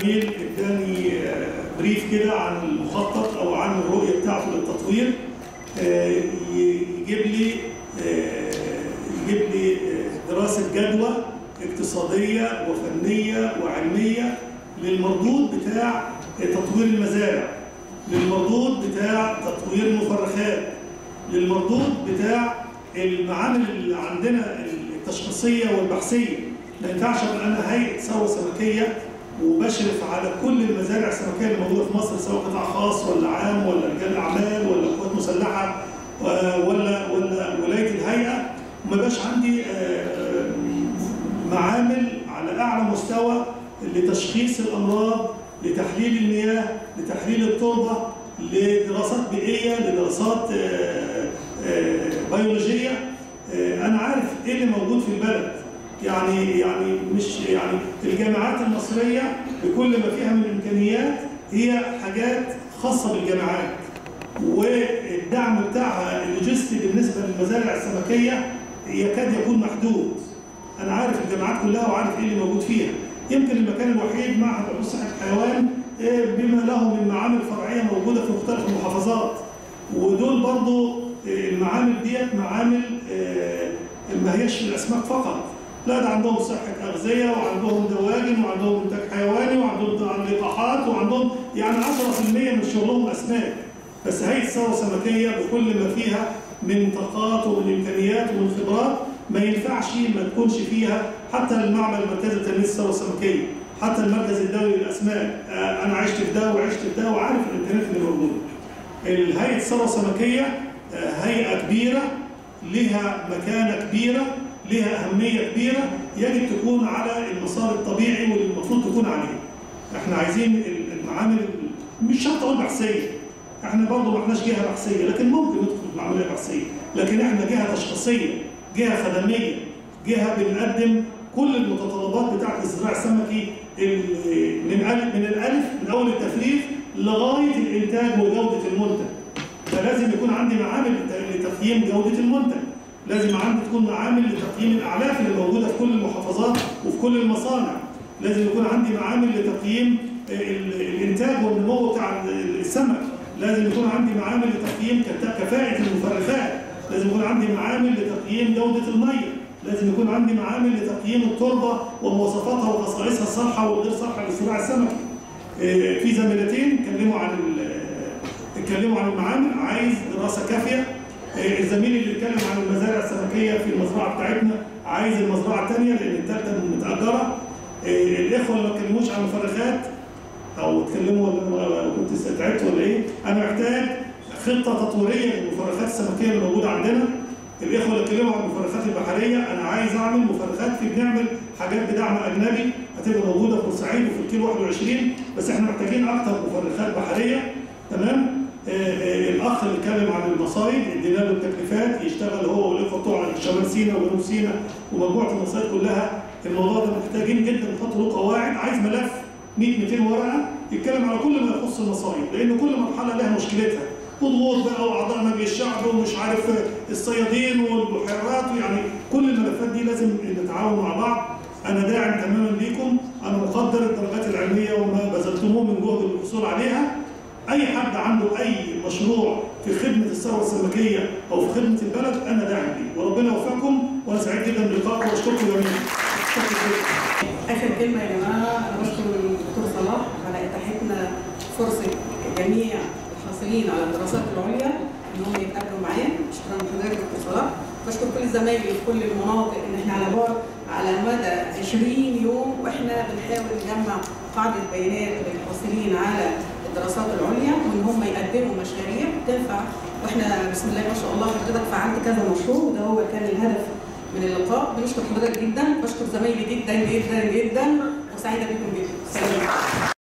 زميل اداني آه، بريف كده عن المخطط او عن الرؤيه بتاعته للتطوير آه، ي- يجيب لي آه، يجيب لي آه، دراسه جدوى اقتصاديه وفنيه وعلميه للمردود بتاع تطوير المزارع للمردود بتاع تطوير المفرخات للمردود بتاع المعامل اللي عندنا التشخيصيه والبحثيه ما ينفعش ابقى انا هيئه ثروه سمكيه وبشرف على كل المزارع السمكيه اللي موجوده في مصر سواء قطاع خاص ولا عام ولا رجال اعمال ولا قوات مسلحه و- ولا ولا ولايه الهيئه وما يبقاش عندي آه، معامل على اعلى مستوى لتشخيص الامراض لتحليل المياه لتحليل التربه لدراسات بيئيه لدراسات آه، آه، بيولوجيه آه، انا عارف ايه اللي موجود في البلد يعني يعني مش يعني الجامعات المصريه بكل ما فيها من امكانيات هي حاجات خاصه بالجامعات والدعم بتاعها اللوجستي بالنسبه للمزارع السمكيه يكاد يكون محدود انا عارف الجامعات كلها وعارف ايه اللي موجود فيها يمكن المكان الوحيد معهد علوم صحه الحيوان آه، بما له من معامل فرعيه موجوده في مختلف المحافظات ودول برضو آه، المعامل ديت معامل آه، ما هيش للاسماك فقط لا ده عندهم صحه اغذيه وعندهم دواجن وعندهم انتاج حيواني وعندهم لقاحات وعندهم يعني 10% من شغلهم اسماك بس هيئه الثروه السمكيه بكل ما فيها من طاقات ومن امكانيات ومن خبرات ما ينفعش ما تكونش فيها حتى المعمل المركزي لتنميه الثروه السمكيه حتى المركز الدولي للاسماك آه، انا عشت في ده وعشت في ده وعارف الامكانيات اللي موجوده. الهيئه الثروه السمكيه آه، هيئه كبيره لها مكانه كبيره لها اهميه كبيره يجب تكون على المسار الطبيعي واللي المفروض تكون عليه. احنا عايزين المعامل مش شرط اقول بحثيه احنا برضه ما احناش جهه بحثيه لكن ممكن ندخل في العمليه البحثيه لكن احنا جهه تشخيصيه جهه خدميه جهه بنقدم كل المتطلبات بتاعه الزراعه السمكي ال- من الف من الالف من اول التفريغ لغايه الانتاج وجوده المنتج فلازم يكون عندي معامل لت- لتقييم جوده المنتج لازم عندي تكون معامل لتقييم الاعلاف اللي موجوده في كل المحافظات وفي كل المصانع لازم يكون عندي معامل لتقييم ال- الانتاج والنمو بتاع ال- السمك لازم يكون عندي معامل لتقييم كت- كفاءه المفرخات لازم يكون عندي معامل لتقييم جوده الميه لازم يكون عندي معامل لتقييم التربه ومواصفاتها وخصائصها الصالحه والغير صالحه للزراعه السمكي آه، في زميلتين اتكلموا عن ال- اتكلموا عن المعامل عايز دراسه كافيه آه، الزميل اللي اتكلم عن المزارع السمكيه في المزرعه بتاعتنا عايز المزرعه الثانيه لان الثالثه متاجره آه، الاخوه اللي ما اتكلموش عن المفرخات او اتكلموا ولا أنا كنت استدعيت ولا ايه انا محتاج خطه تطويريه للمفرخات السمكيه اللي موجوده عندنا الاخوه اللي اتكلموا عن المفرخات البحريه انا عايز اعمل مفرخات في بنعمل حاجات بدعم اجنبي هتبقى موجوده في بورسعيد وفي الكيلو 21 بس احنا محتاجين اكتر مفرخات بحريه تمام آه، آه، الاخ اللي اتكلم عن المصايد ادينا له التكليفات يشتغل هو والاخوه بتوع شمال سيناء وجنوب سيناء ومجموعه المصايد كلها الموضوع ده محتاجين جدا نحط له قواعد عايز ملف 100 200 ورقه يتكلم على كل ما يخص المصايد لان كل مرحله لها مشكلتها وضغوط بقى واعضاء مجلس الشعب ومش عارف الصيادين والبحيرات يعني كل الملفات دي لازم نتعاون مع بعض انا داعم تماما ليكم انا مقدر الدرجات العلميه وما بذلتموه من جهد للحصول عليها اي حد عنده اي مشروع في خدمه الثروه السمكيه او في خدمه البلد انا داعم ليه وربنا يوفقكم وانا سعيد جدا بلقائكم واشكركم جميعا شكرا جدا اخر كلمه يا جماعه انا بشكر الدكتور صلاح على اتاحتنا فرصه جميع الحاصلين على الدراسات العليا ان هم يتقابلوا معايا شكرا لحضرتك دكتور صلاح بشكر كل زمايلي في كل المناطق ان احنا على بعد على مدى 20 يوم واحنا بنحاول نجمع قاعده بيانات للحاصلين على الدراسات العليا وان هم يقدموا مشاريع تنفع واحنا بسم الله ما شاء الله حضرتك فعلت كذا مشروع وده هو كان الهدف من اللقاء بنشكر حضرتك جدا بشكر زمايلي جدا جدا جدا وسعيده بكم جدا سلام